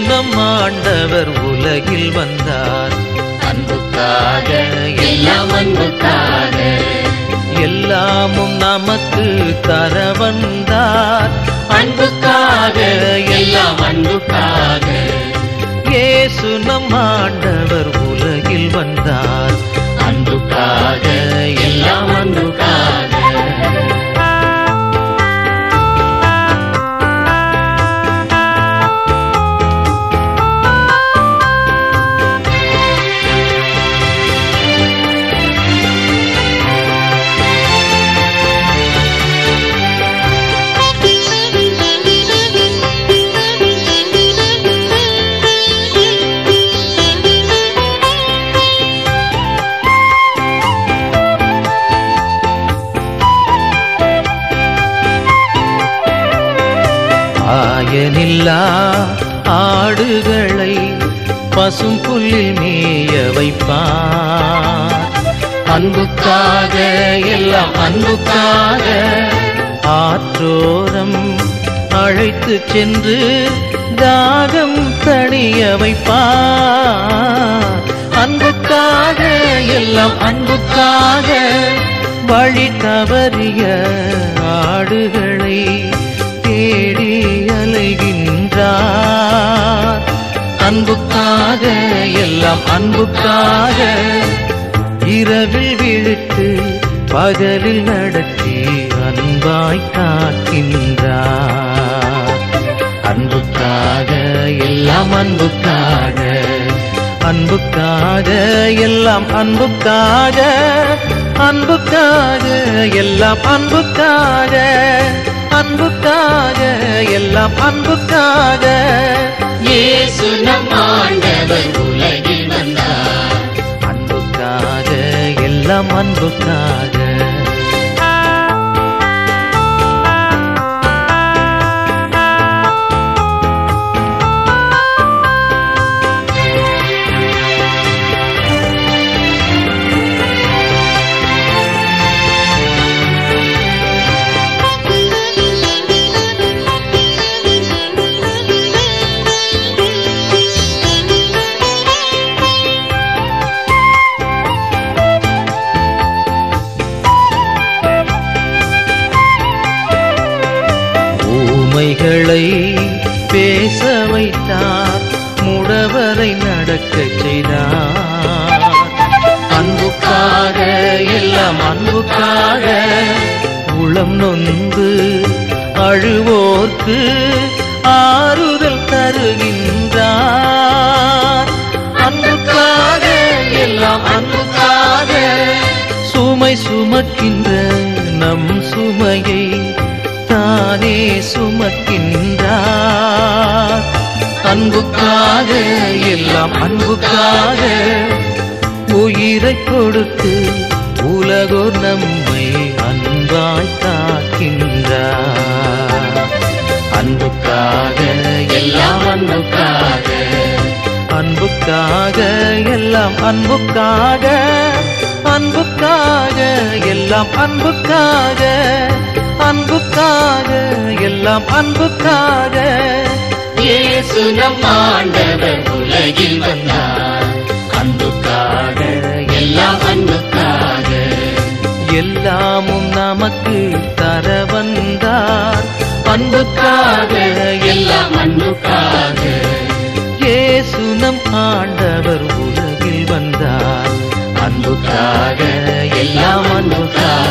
நம் ஆண்டவர் உலகில் வந்தார் அன்புக்காக எல்லாம் அன்புக்காக எல்லாமும் நமக்கு தர வந்தார் அன்புக்காக எல்லாம் அன்புக்காக இயேசு நம் ஆண்டவர் உலகில் வந்தார் அன்புக்காக எல்லாம் அன்புக்காக ஆயனில்லா ஆடுகளை பசும் புல்லில் மேய வைப்பார் அன்புக்காக எல்லாம் அன்புக்காக ஆற்றோரம் அழைத்து சென்று தாகம் தணிய வைப்பார் அன்புக்காக எல்லாம் அன்புக்காக வழி தவறிய ஆடுகளை தேடி அலைகின்றார் அன்புக்காக எல்லாம் அன்புக்காக இரவில் விழித்து பகலில் நடத்தி அன்பாய் காக்கின்றார் அன்புக்காக எல்லாம் அன்புக்காக அன்புக்காக எல்லாம் அன்புக்காக அன்புக்காக எல்லாம் அன்புக்காக அன்புக்காக எல்லாம் அன்புக்காக இயேசு நம் ஆண்டவர் உலகில் வந்தார் அன்புக்காக எல்லாம் அன்புக்காக ஊமைகளை பேச வைத்தார் முடவரை நடக்கச் செய்தார் அன்புக்காக எல்லாம் அன்புக்காக உளம் நொந்து அழுவோர்க்கு ஆறுதல் தருகின்றார் அன்புக்காக எல்லாம் அன்புக்காக சுமை சுமக்கின்ற நம் சுமையை தானே சுமக்கின்றார் அன்புக்காக எல்லாம் அன்புக்காக உயிரை கொடுத்து உலகோர் நம்மை அன்பாய் காக்கின்றார் அன்புக்காக எல்லாம் அன்புக்காக அன்புக்காக எல்லாம் அன்புக்காக அன்புக்காக எல்லாம் அன்புக்காக அன்புக்காக எல்லாம் அன்புக்காக இயேசு நம் ஆண்டவர் உலகில் வந்தார் அன்புக்காக எல்லாம் அன்புக்காக எல்லாமும் நமக்கு தர வந்தார் அன்புக்காக எல்லாம் அன்புக்காக இயேசு நம் ஆண்டவர் உலகில் வந்தார் அன்புக்காக எல்லாம் அன்புக்காக